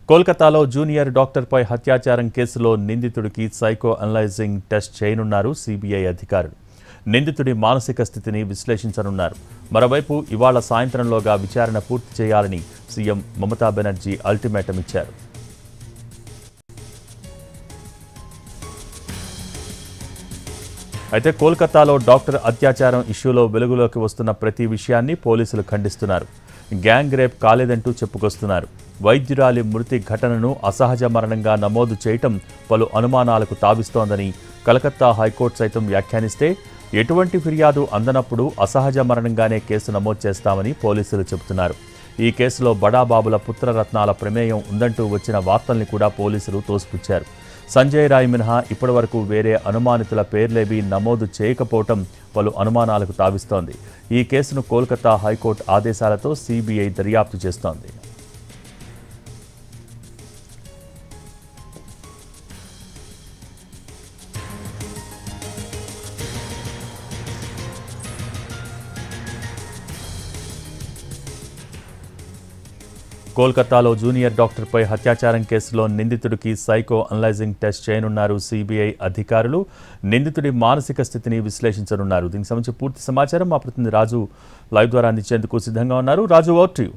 కోల్కతాలో జూనియర్ డాక్టర్పై హత్యాచారం కేసులో నిందితుడికి సైకో అనలైజింగ్ టెస్ట్ చేయనున్నారు సిబిఐ అధికారులు నిందితుడి మానసిక స్థితిని విశ్లేషించనున్నారు మరోవైపు ఇవాళ సాయంత్రంలోగా విచారణ పూర్తి చేయాలని సీఎం మమతా బెనర్జీ అల్టిమేటం ఇచ్చారు అయితే కోల్కతాలో డాక్టర్ అత్యాచారం ఇష్యూలో వెలుగులోకి వస్తున్న ప్రతి విషయాన్ని పోలీసులు ఖండిస్తున్నారు గ్యాంగ్ రేప్ కాలేదంటూ చెప్పుకొస్తున్నారు వైద్యురాలి మృతి ఘటనను అసహజ మరణంగా నమోదు చేయటం పలు అనుమానాలకు తావిస్తోందని కలకత్తా హైకోర్టు సైతం వ్యాఖ్యానిస్తే ఎటువంటి ఫిర్యాదు అందనప్పుడు అసహజ మరణంగానే కేసు నమోదు చేస్తామని పోలీసులు చెబుతున్నారు ఈ కేసులో బడాబాబుల పుత్రరత్నాల ప్రమేయం ఉందంటూ వచ్చిన వార్తల్ని కూడా పోలీసులు తోసిపుచ్చారు సంజయ్ రాయ్ మినహా ఇప్పటివరకు వేరే అనుమానితుల పేర్లేవి నమోదు చేయకపోవటం పలు అనుమానాలకు తావిస్తోంది ఈ కేసును కోల్కతా హైకోర్టు ఆదేశాలతో సిబిఐ దర్యాప్తు చేస్తోంది కోల్కతాలో జూనియర్ డాక్టర్పై హత్యాచారం కేసులో నిందితుడికి సైకో అనలైజింగ్ టెస్ట్ చేయనున్నారు సిబిఐ అధికారులు నిందితుడి మానసిక స్థితిని విశ్లేషించనున్నారు దీనికి సంబంధించి పూర్తి సమాచారం మా ప్రతినిధి రాజు లైవ్ ద్వారా అందించేందుకు సిద్ధంగా ఉన్నారు Raju vote to you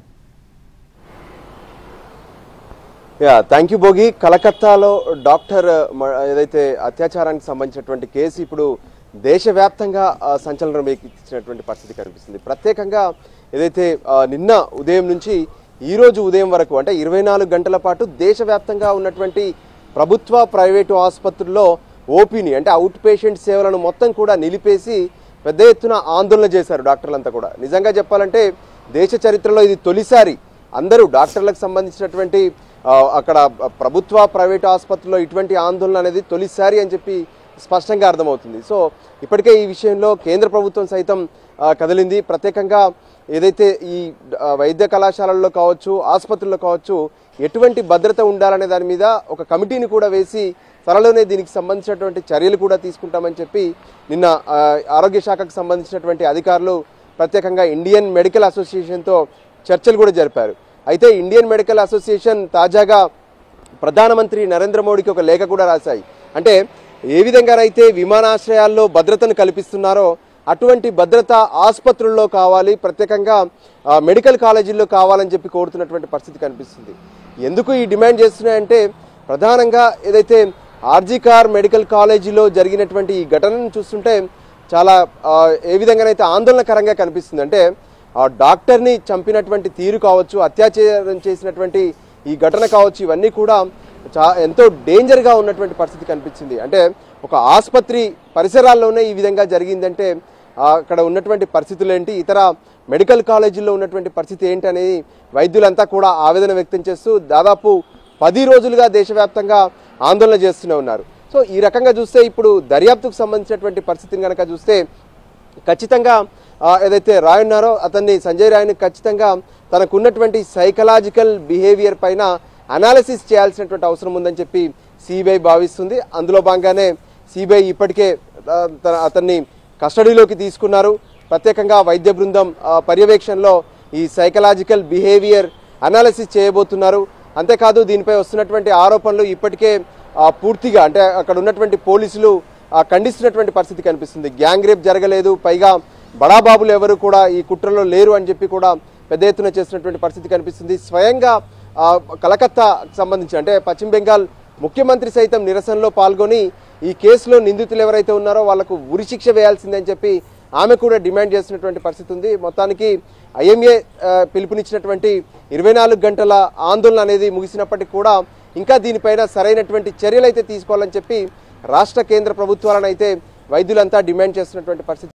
ya thank you Bhogi కలకత్తాలో డాక్టర్ మ- ఏదైతే అత్యాచారానికి సంబంధించినటువంటి కేసు ఇప్పుడు దేశవ్యాప్తంగా ఆ, సంచలనం రేకెత్తించినటువంటి పరిస్థితి కనిపిస్తుంది ప్రత్యేకంగా ఏదైతే ఆ, నిన్న ఉదయం నుంచి ఈ రోజు ఉదయం వరకు అంటే ఇరవై నాలుగు గంటల పాటు దేశవ్యాప్తంగా ఉన్నటువంటి ప్రభుత్వ ప్రైవేటు ఆసుపత్రుల్లో ఓపీని అంటే అవుట్ పేషెంట్ సేవలను మొత్తం కూడా నిలిపేసి పెద్ద ఎత్తున ఆందోళన చేశారు డాక్టర్లంతా కూడా నిజంగా చెప్పాలంటే దేశ చరిత్రలో ఇది తొలిసారి అందరూ డాక్టర్లకు సంబంధించినటువంటి ఆ, అక్కడ ప్రభుత్వ ప్రైవేట్ ఆసుపత్రుల్లో ఇటువంటి ఆందోళన అనేది తొలిసారి అని చెప్పి స్పష్టంగా అర్థమవుతుంది సో ఇప్పటికే ఈ విషయంలో కేంద్ర ప్రభుత్వం సైతం ఆ, కదిలింది ప్రత్యేకంగా ఏదైతే ఈ ఆ, వైద్య కళాశాలల్లో కావచ్చు ఆసుపత్రుల్లో కావచ్చు ఎటువంటి భద్రత ఉండాలనే దాని మీద ఒక కమిటీని కూడా వేసి త్వరలోనే దీనికి సంబంధించినటువంటి చర్యలు కూడా తీసుకుంటామని చెప్పి నిన్న ఆ, ఆరోగ్య శాఖకు సంబంధించినటువంటి అధికారులు ప్రత్యేకంగా ఇండియన్ మెడికల్ అసోసియేషన్తో చర్చలు కూడా జరిపారు అయితే ఇండియన్ మెడికల్ అసోసియేషన్ తాజాగా ప్రధానమంత్రి నరేంద్ర మోడీకి ఒక లేఖ కూడా రాశాయి అంటే ఏ విధంగానైతే విమానాశ్రయాల్లో భద్రతను కల్పిస్తున్నారో అటువంటి భద్రత ఆసుపత్రుల్లో కావాలి ప్రత్యేకంగా ఆ, మెడికల్ కాలేజీల్లో కావాలని చెప్పి కోరుతున్నటువంటి పరిస్థితి కనిపిస్తుంది ఎందుకు ఈ డిమాండ్ చేస్తున్నాయంటే ప్రధానంగా ఏదైతే ఆర్జీకార్ మెడికల్ కాలేజీలో జరిగినటువంటి ఈ ఘటనను చూస్తుంటే చాలా ఆ, ఏ విధంగానైతే ఆందోళనకరంగా కనిపిస్తుంది అంటే ఆ డాక్టర్ని చంపినటువంటి తీరు కావచ్చు అత్యాచారం చేసినటువంటి ఈ ఘటన కావచ్చు ఇవన్నీ కూడా చా ఎంతో డేంజర్గా ఉన్నటువంటి పరిస్థితి కనిపించింది అంటే ఒక ఆసుపత్రి పరిసరాల్లోనే ఈ విధంగా జరిగిందంటే ఆ, అక్కడ ఉన్నటువంటి పరిస్థితులు ఏంటి ఇతర మెడికల్ కాలేజీల్లో ఉన్నటువంటి పరిస్థితి ఏంటి అనేది వైద్యులంతా కూడా ఆవేదన వ్యక్తం చేస్తూ దాదాపు పది రోజులుగా దేశవ్యాప్తంగా ఆందోళన చేస్తూనే ఉన్నారు సో ఈ రకంగా చూస్తే ఇప్పుడు దర్యాప్తుకు సంబంధించినటువంటి పరిస్థితిని కనుక చూస్తే ఖచ్చితంగా ఆ, ఏదైతే రాయ్ ఉన్నారో అతన్ని సంజయ్ రాయ్ని ఖచ్చితంగా తనకున్నటువంటి సైకలాజికల్ బిహేవియర్ పైన అనాలిసిస్ చేయాల్సినటువంటి అవసరం ఉందని చెప్పి సిబిఐ భావిస్తుంది అందులో భాగంగానే సిబిఐ ఇప్పటికే ఆ, తన- అతన్ని కస్టడీలోకి తీసుకున్నారు ప్రత్యేకంగా వైద్య బృందం ఆ, పర్యవేక్షణలో ఈ సైకలాజికల్ బిహేవియర్ అనాలిసిస్ చేయబోతున్నారు అంతేకాదు దీనిపై వస్తున్నటువంటి ఆరోపణలు ఇప్పటికే ఆ, పూర్తిగా అంటే అక్కడ ఉన్నటువంటి పోలీసులు ఆ, ఖండిస్తున్నటువంటి పరిస్థితి కనిపిస్తుంది గ్యాంగ్ రేప్ జరగలేదు పైగా బడాబాబులు ఎవరు కూడా ఈ కుట్రలో లేరు అని చెప్పి కూడా పెద్ద ఎత్తున చేస్తున్నటువంటి పరిస్థితి కనిపిస్తుంది స్వయంగా ఆ, కలకత్తాకు సంబంధించి అంటే పశ్చిమ బెంగాల్ ముఖ్యమంత్రి సైతం నిరసనలో పాల్గొని ఈ కేసులో నిందితులు ఎవరైతే ఉన్నారో వాళ్లకు ఉరిశిక్ష వేయాల్సిందని చెప్పి ఆమె కూడా డిమాండ్ చేస్తున్నటువంటి పరిస్థితి ఉంది మొత్తానికి ఐఎంఏ పిలుపునిచ్చినటువంటి ఇరవై నాలుగు గంటల ఆందోళన అనేది ముగిసినప్పటికీ కూడా ఇంకా దీనిపైన సరైనటువంటి చర్యలు అయితే తీసుకోవాలని చెప్పి రాష్ట్ర కేంద్ర ప్రభుత్వాలను అయితే వైద్యులంతా డిమాండ్ చేస్తున్నటువంటి పరిస్థితి